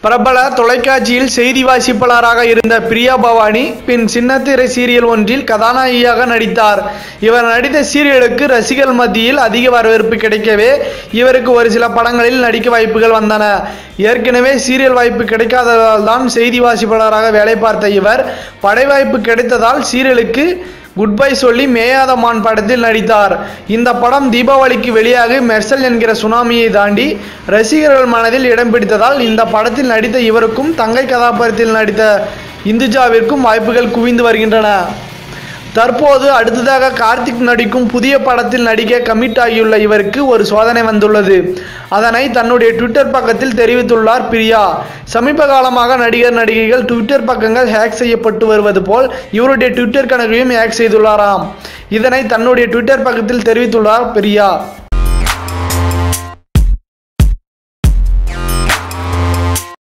பிரபல தொலைக்காட்சியில் செய்தி வாசிப்பாளராக இருந்த பிரியா பவானி பின் சின்னத்திரை சீரியல் ஒன்றில் கதாநாயகியாக நடித்தார் இவர் நடித்த சீரியலுக்கு ரசிகர்கள் மத்தியில் அதிக வரவேற்பு கிடைக்கவே இவருக்கு ஒரு சில படங்களில் நடிக்க வாய்ப்புகள் வந்தன ஏற்கனவே சீரியல் வாய்ப்பு கிடைக்காததால் தான் செய்தி வாசிப்பாளராக வேலை பார்த்த இவர் படை வாய்ப்பு கிடைத்ததால் சீரியலுக்கு குட் பை சொல்லி மேயாத மான் படத்தில் நடித்தார் இந்த படம் தீபாவளிக்கு வெளியாகி மெர்சல் என்கிற சுனாமியை தாண்டி ரசிகர்கள் மனதில் இடம் பிடித்ததால் இந்த படத்தில் நடித்த இவருக்கும் தங்கை கதாபாத்திரத்தில் நடித்த இந்துஜாவிற்கும் வாய்ப்புகள் குவிந்து வருகின்றன தற்போது அடுத்ததாக கார்த்திக் நடிக்கும் புதிய படத்தில் நடிக்க கமிட் ஆகியுள்ள இவருக்கு ஒரு சோதனை வந்துள்ளது அதனை தன்னுடைய ட்விட்டர் பக்கத்தில் தெரிவித்துள்ளார் பிரியா சமீப காலமாக நடிகர் நடிகைகள் ட்விட்டர் பக்கங்கள் ஹேக் செய்யப்பட்டு வருவது போல் இவருடைய ட்விட்டர் கணக்கையும் ஹேக் செய்துள்ளாராம் இதனை தன்னுடைய ட்விட்டர் பக்கத்தில் தெரிவித்துள்ளார் பிரியா